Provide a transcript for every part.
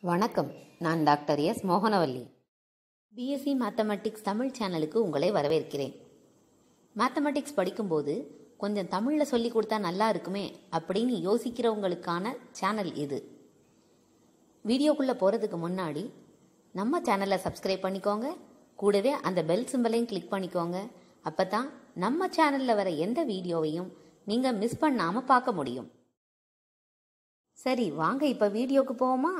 வணக்கம் நான் doctor S Mohanavalli B S C mathematics Tamil சேனலுக்கு உங்களை வரவேற்கிறேன் மேத்தமெட்டிக்ஸ் படிக்கும்போது கொஞ்சம் தமிழில் சொல்லி கொடுத்தா நல்லா இருக்குமே அப்படின்னு யோசிக்கிறவங்களுக்கான சேனல் இது வீடியோக்குள்ளே போகிறதுக்கு முன்னாடி நம்ம சேனலை சப்ஸ்கிரைப் பண்ணிக்கோங்க கூடவே அந்த பெல் சிம்பலையும் கிளிக் பண்ணிக்கோங்க அப்போ தான் நம்ம சேனலில் வர எந்த வீடியோவையும் நீங்கள் மிஸ் பண்ணாமல் பார்க்க முடியும் சரி வாங்க இப்போ வீடியோக்கு போவோமா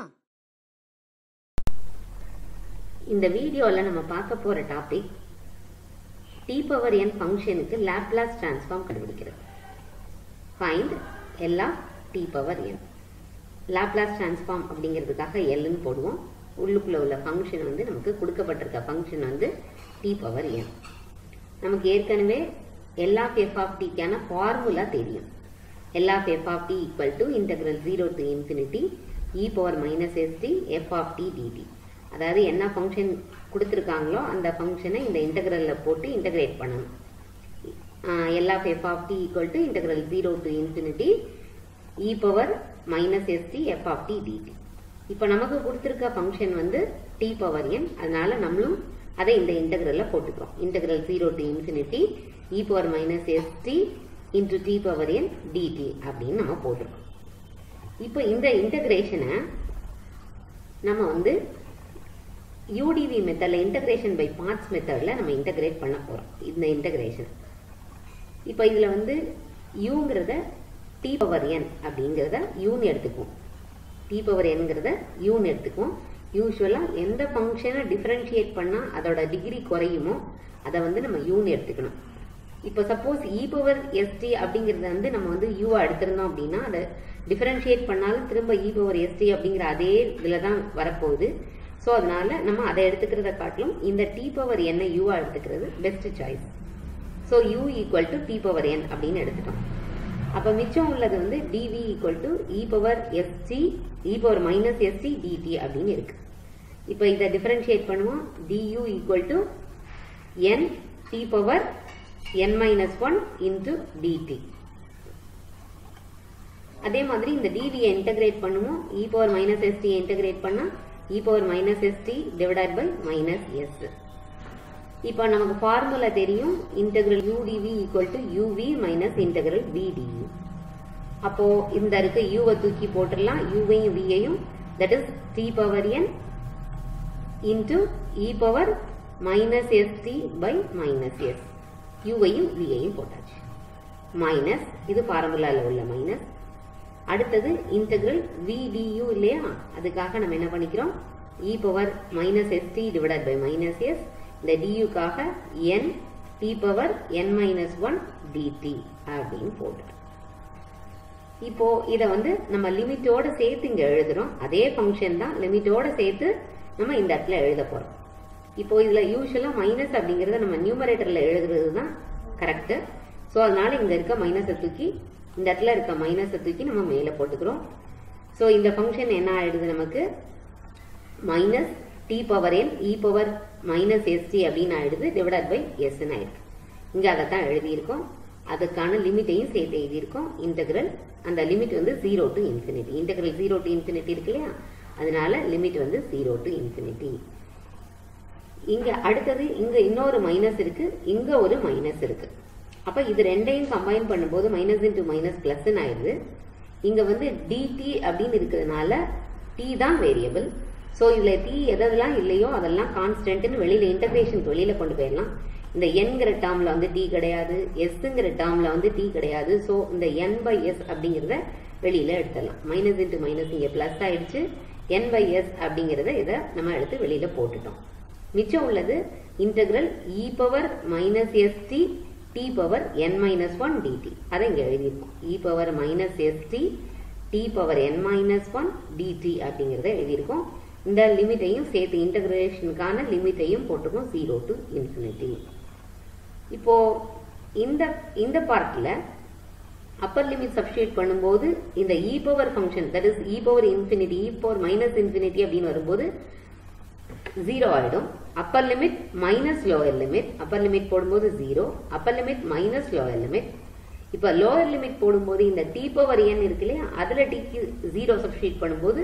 இந்த வீடியோவில் நம்ம பார்க்க போகிற டாபிக் டி பவர் என் ஃபங்க்ஷனுக்கு லேப்லாஸ் டிரான்ஸ்ஃபார்ம் கண்டுபிடிக்கிறது ஃபைண்ட் எல்லா D power N Laplace transform அப்படிங்கிறதுக்காக எல்லுன்னு போடுவோம் உள்ளுக்குள்ள உள்ள ஃபங்க்ஷன் வந்து நமக்கு கொடுக்கப்பட்டிருக்க ஃபங்க்ஷன் வந்து டி பவர் என் நமக்கு ஏற்கனவே எல்லா எஃப் ஆஃப் டிக்கான ஃபார்முலா தெரியும் எல்லா F of D equal to integral zero to infinity E power minus ST F of D D T அதாவது என்ன ஃபங்க்ஷன் கொடுத்துருக்காங்களோ அந்த ஃபங்க்ஷனை இந்த இன்டெகிரலில் போட்டு இன்டகிரேட் பண்ணணும் L of F of D equal to integral zero to infinity E power minus ST F of D dt இப்போ நமக்கு கொடுத்துருக்க ஃபங்க்ஷன் வந்து டி பவர் என் அதனால நம்மளும் அதை இந்த இன்டெகிரலில் போட்டுக்கிறோம் integral zero to infinity E power minus st into t power n dt அப்படின்னு நம்ம போட்டிருக்கோம் இப்போ இந்த இன்டகிரேஷனை நம்ம வந்து யூடிவி மெத்தட்ல இன்டகிரேஷன் பை பார்ட்ஸ் மெத்தட்ல நம்ம இன்டகிரேட் பண்ண போறோம் இந்த இன்டகிரேஷன் இப்போ இதுல வந்து யூங்கிறத டி பவர் என் அப்படிங்கிறத யூன்னு எடுத்துக்குவோம் டி பவர் என்கிறத யூன்னு எடுத்துக்குவோம் யூஸ்வலா எந்த ஃபங்க்ஷனை டிஃபரன்ஷியேட் பண்ணா அதோட டிகிரி குறையுமோ அதை வந்து நம்ம யூன்னு எடுத்துக்கணும் இப்போ சப்போஸ் இ பவர் எஸ்டி அப்படிங்கிறத வந்து நம்ம வந்து யூவா எடுத்திருந்தோம் அப்படின்னா அதை டிஃபரன்ஷியேட் பண்ணாலும் திரும்ப இ பவர் எஸ்டி அப்படிங்கிற அதே இதில் தான் வரப்போகுது ஸோ அதனால நம்ம அதை எடுத்துக்கிறத காட்டிலும் இந்த டி பவர் எண்ணை யூவா எடுத்துக்கிறது best choice so u equal to t power n அப்படின்னு எடுத்துட்டோம் அப்போ மிச்சம் உள்ளது வந்து dv equal to e power st e power minus st dt அப்படின்னு இருக்கு இப்போ இதை டிஃபரன்ஷியேட் பண்ணுவோம் du equal to n t power n minus one into dt அதே மாதிரி இந்த டிவியை இன்டகிரேட் பண்ணுவோம் e power minus st integrate பண்ணா e power minus st divided by minus s இப்போ நமக்கு ஃபார்முலா தெரியும் integral u dv equal to uv minus integral v du அப்போ இந்த இருக்க யூவை தூக்கி போட்டுடலாம் யூவையும் வியையும் that is t power n into e power minus st by minus s யூவையும் வியையும் போட்டாச்சு மைனஸ் இது ஃபார்முலாவில் உள்ள மைனஸ் அடுத்தது இன்டெகிரல் விடியூ இல்லையா அதுக்காக நம்ம என்ன பண்ணிக்கிறோம் e power minus st divided by minus s இந்த டியூக்காக n t power n minus one dt அப்படின்னு போட்டு இப்போ இதை வந்து நம்ம லிமிட்டோட சேர்த்து இங்க எழுதுறோம் அதே ஃபங்க்ஷன் தான் லிமிட்டோட சேர்த்து நம்ம இந்த இடத்துல எழுத போறோம் இப்போ இதுல யூஸ்வலா மைனஸ் அப்படிங்கறத நம்ம நியூமரேட்டர்ல எழுதுறது தான் கரெக்ட் ஸோ அதனால இங்க இருக்க மைனஸை தூக்கி இந்த இடத்துல இருக்க மைனஸை தூக்கி நம்ம மேலே போட்டுக்கிறோம் ஸோ இந்த ஃபங்க்ஷன் என்ன ஆயிடுது நமக்கு minus t power n e power minus st அப்படின்னு ஆயிடுது டிவைடட் பை எஸ்ன்னு ஆயிடுது இங்கே அதை தான் எழுதியிருக்கோம் அதுக்கான லிமிட்டையும் சேர்த்து எழுதியிருக்கோம் இன்டெகிரல் அந்த லிமிட் வந்து zero to infinity integral zero to infinity இருக்கு இல்லையா அதனால லிமிட் வந்து ஜீரோ டு இன்ஃபினிட்டி இங்க அடுத்தது இங்க இன்னொரு மைனஸ் இருக்கு இங்க ஒரு மைனஸ் இருக்கு அப்ப இது ரெண்டையும் கம்பைன் பண்ணும்போது மைனஸ் இன்டூ மைனஸ் பிளஸ் ஆயிடுது இங்க வந்து டிடி அப்படின்னு இருக்கிறதுனால டி தான் வேரியபிள் ஸோ இதுல டி எதெல்லாம் இல்லையோ அதெல்லாம் கான்ஸ்டன்ட்னு வெளியில இன்டகிரேஷன் வெளியில கொண்டு போயிடலாம் இந்த என்கிற டேர்ம்ல வந்து டி கிடையாது எஸ்ங்கிற டேர்ம்ல வந்து டி கிடையாது ஸோ இந்த என் பை எஸ் அப்படிங்கிறத வெளியில எடுத்துடலாம் மைனஸ் இன்டூ மைனஸ் இங்க பிளஸ் ஆயிடுச்சு என் பை எஸ் அப்படிங்கிறத இதை நம்ம எடுத்து வெளியில போட்டுட்டோம் மிச்சம் உள்ளது integral e power minus st t power n minus one dt அதை இங்கே எழுதியிருக்கோம் e power minus st t power n minus one dt அப்படிங்கிறத எழுதியிருக்கோம் இந்த லிமிட்டையும் சேர்த்து இன்டகிரேஷனுக்கான லிமிட்டையும் போட்டுக்கோம் ஜீரோ டு இன்ஃபினிட்டி இப்போ இந்த இந்த பார்ட்ல அப்பர் லிமிட் சப்ஸ்டியூட் பண்ணும்போது இந்த e power function that is e power infinity E power minus infinity அப்படின்னு வரும்போது ஜீரோ ஆயிடும் upper limit minus lower limit upper limit போடும்போது zero upper limit minus lower limit இப்ப லோயர் லிமிட் போடும்போது இந்த t power n இருக்கு இல்லையா அதுல டிக்கு ஜீரோ சப்ஸ்டியூட் பண்ணும்போது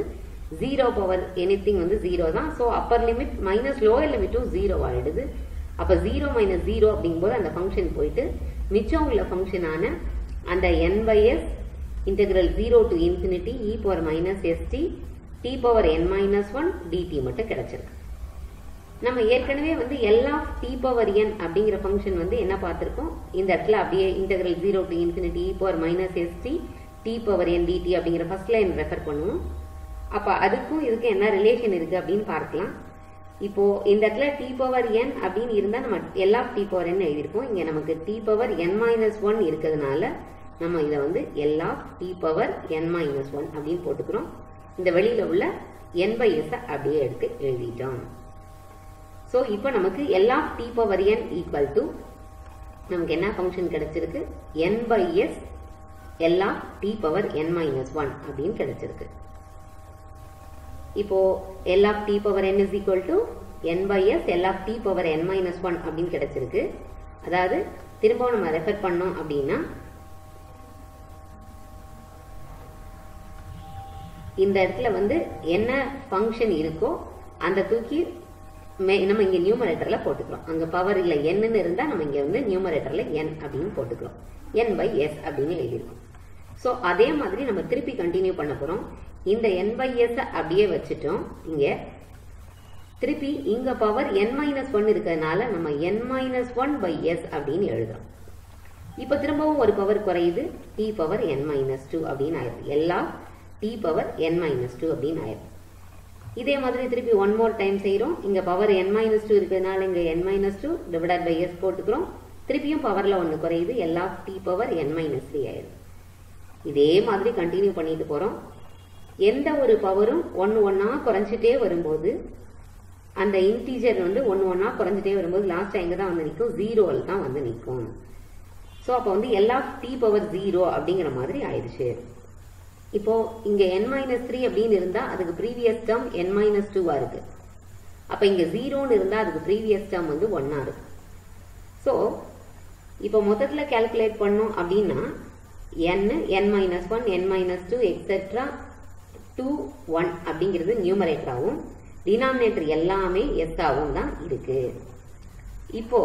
ஜீரோ பவர் எனிதிங் வந்து ஜீரோ தான் so upper limit minus lower லிமிட்டும் ஜீரோ ஆயிடுது அப்ப ஜீரோ மைனஸ் ஜீரோ அப்படிங்கும்போது அந்த ஃபங்க்ஷன் போயிட்டு மிச்சம் உள்ள ஃபங்க்ஷனான அந்த n by s integral zero to infinity E power minus st t power n minus one dt மட்டும் கிடைச்சிருக்கு நம்ம ஏற்கனவே வந்து L of t power n அப்படிங்கிற ஃபங்க்ஷன் வந்து என்ன பார்த்திருக்கோம் இந்த இடத்துல அப்படியே integral zero to infinity E power minus st t power n dt அப்படிங்கிற ஃபர்ஸ்ட் லைன் ரெஃபர் பண்ணுவோம் அப்ப அதுக்கும் இதுக்கு என்ன ரிலேஷன் இருக்கு அப்படின்னு பார்க்கலாம் இப்போ இந்த இடத்துல டி பவர் என் அப்படின்னு இருந்தா நம்ம L of t power n எழுதியிருப்போம் இங்க நமக்கு t power n minus one இருக்கிறதுனால நம்ம இதை வந்து L of t power n minus one அப்படின்னு போட்டுக்கிறோம் இந்த வெளியில உள்ள என் பை எஸ் அப்படியே எடுத்து எழுதிட்டோம் ஸோ இப்போ நமக்கு L of t power n equal to நமக்கு என்ன ஃபங்க்ஷன் கிடைச்சிருக்கு n by s L of t power n minus one அப்படின்னு கிடைச்சிருக்கு இப்போ L of t power n is equal to n by s L of t power n minus one அப்படின்னு கிடைச்சிருக்கு அதாவது திரும்பவும் நம்ம ரெஃபர் பண்ணோம் அப்படின்னா இந்த இடத்துல வந்து என்ன ஃபங்க்ஷன் இருக்கோ அந்த தூக்கி மே- நம்ம இங்க நியூமரேட்டர்ல போட்டுக்கிறோம் அங்க பவர் இல்ல என்னன்னு இருந்தா நம்ம இங்க வந்து நியூமரேட்டர்ல என் அப்படின்னு போட்டுக்கிறோம் என் பை எஸ் அப்படின்னு எழுதியிருக்கோம் சோ அதே மாதிரி நம்ம திருப்பி கண்டினியூ பண்ண போறோம் இந்த என் பை எஸ் அப்படியே வச்சுட்டோம் இங்க திருப்பி இங்க பவர் என் மைனஸ் ஒன் இருக்கிறதுனால நம்ம n minus one by s அப்படின்னு எழுதுறோம் இப்ப திரும்பவும் ஒரு பவர் குறையுது t power n minus two அப்படின்னு ஆயிடுது L of D power n minus two அப்படின்னு ஆயிடுது இதே மாதிரி திருப்பி ஒன் மோர் டைம் செய்றோம் இங்க பவர் என் மைனஸ் டூ இருக்கிறதுனால இங்க n minus two divide by s போட்டுக்கிறோம் திருப்பியும் பவர்ல ஒன்னு குறையுது L of D power n minus three ஆயிடுது இதே மாதிரி கண்டினியூ பண்ணிட்டு போறோம் எந்த ஒரு பவரும் ஒன்னு ஒன்னா குறைஞ்சிட்டே வரும்போது அந்த இன்டீஜர் வந்து ஒன்னு ஒன்னா குறைஞ்சிட்டே வரும்போது லாஸ்ட் எங்க தான் வந்து நிற்கும் ஜீரோவில் தான் வந்து நிற்கும் ஸோ அப்போ வந்து எல்லா டி பவர் ஜீரோ அப்படிங்கிற மாதிரி ஆயிடுச்சு இப்போ இங்க n மைனஸ் த்ரீ அப்படின்னு இருந்தா அதுக்கு ப்ரீவியஸ் டேர்ம் n மைனஸ் டூவா இருக்கு அப்ப இங்க ஜீரோன்னு இருந்தா அதுக்கு ப்ரீவியஸ் டேர்ம் வந்து ஒன்னா இருக்கு ஸோ இப்போ மொத்தத்துல கால்குலேட் பண்ணோம் அப்படின்னா n n minus one n minus two etcetera two one அப்படிங்கிறது நியூமரேட்டராகவும் டினாமினேட்டர் எல்லாமே எஸ் ஆகவும் தான் இருக்கு இப்போ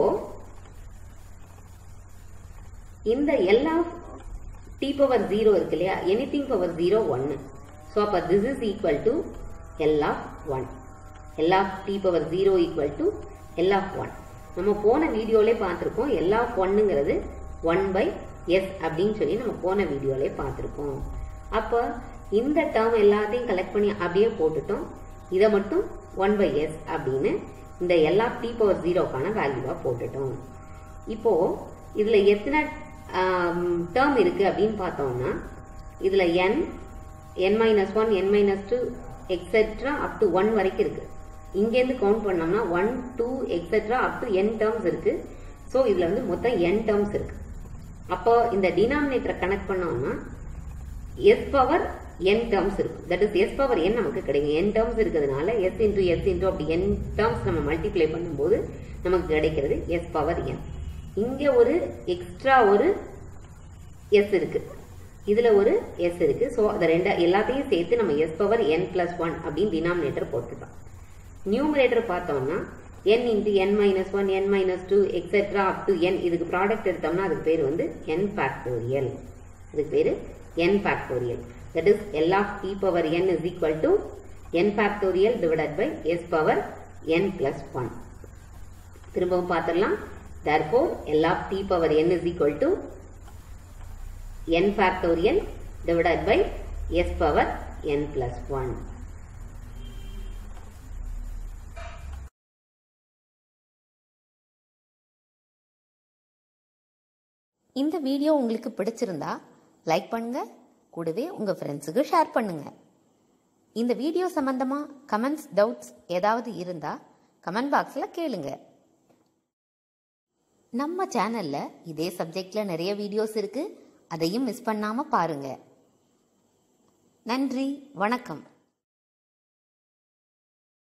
இந்த எல்லா டி பவர் ஜீரோ இருக்கு இல்லையா எனிதிங் பவர் ஜீரோ ஒன்னு ஸோ அப்போ this is equal to L of one L of t power zero equal to L of one நம்ம போன வீடியோலே பார்த்துருக்கோம் எல் ஆஃப் ஒன்னுங்கிறது ஒன் பை எஸ் அப்படின்னு சொல்லி நம்ம போன வீடியோலே பார்த்துருக்கோம் அப்போ இந்த டேர்ம் எல்லாத்தையும் கலெக்ட் பண்ணி அப்படியே போட்டுட்டோம் இதை மட்டும் ஒன் பை எஸ் அப்படின்னு இந்த எல் ஆஃப் டி பவர் ஜீரோக்கான வேல்யூவாக போட்டுட்டோம் இப்போ இதுல எத்தனை டேர்ம் இருக்கு அப்படின்னு பார்த்தோம்னா இதுல n n minus one n minus two etcetera up to one வரைக்கும் இருக்கு இங்கேருந்து கவுண்ட் பண்ணோம்னா one two etcetera up to n terms இருக்கு ஸோ இதுல வந்து மொத்தம் n டேர்ம்ஸ் இருக்கு அப்போ இந்த டினாமினேட்டரை கனெக்ட் பண்ணோம்னா எஸ் பவர் என் டேர்ம்ஸ் இருக்கும் தட் இஸ் எஸ் பவர் என் நமக்கு கிடைக்கும் என் டேர்ம்ஸ் இருக்கிறதுனால எஸ் இன்டூ எஸ் இன்டூ அப்படி என் டேர்ம்ஸ் நம்ம மல்டிப்ளை பண்ணும்போது நமக்கு கிடைக்கிறது எஸ் பவர் என் இங்க ஒரு எக்ஸ்ட்ரா ஒரு எஸ் இருக்கு இதுல ஒரு எஸ் இருக்கு ஸோ அதை ரெண்டு எல்லாத்தையும் சேர்த்து நம்ம s power n plus one அப்படின்னு டினாமினேட்டர் போட்டுக்கலாம் நியூமரேட்டர் பார்த்தோம்னா n into n minus one n minus two etcetera up to n இதுக்கு ப்ராடக்ட் எடுத்தோம்னா அதுக்கு பேர் வந்து என் ஃபேக்டோரியல் இதுக்கு பேர் n factorial that is L of t power n is equal to n factorial divided by s power n plus one திரும்பவும் பார்த்துடலாம் therefore L of t power n is equal to n factorial divided by s power n plus 1. இந்த video உங்களுக்கு பிடிச்சிருந்தா like பண்ணுங்க கூடவே உங்க ஃப்ரெண்ட்ஸுக்கு share பண்ணுங்க இந்த வீடியோ சம்பந்தமா கமெண்ட்ஸ் டவுட்ஸ் ஏதாவது இருந்தா கமெண்ட் பாக்ஸ்ல கேளுங்க நம்ம சேனல்ல இதே சப்ஜெக்ட்ல நிறைய வீடியோஸ் இருக்கு அதையும் மிஸ் பண்ணாம பாருங்க நன்றி வணக்கம்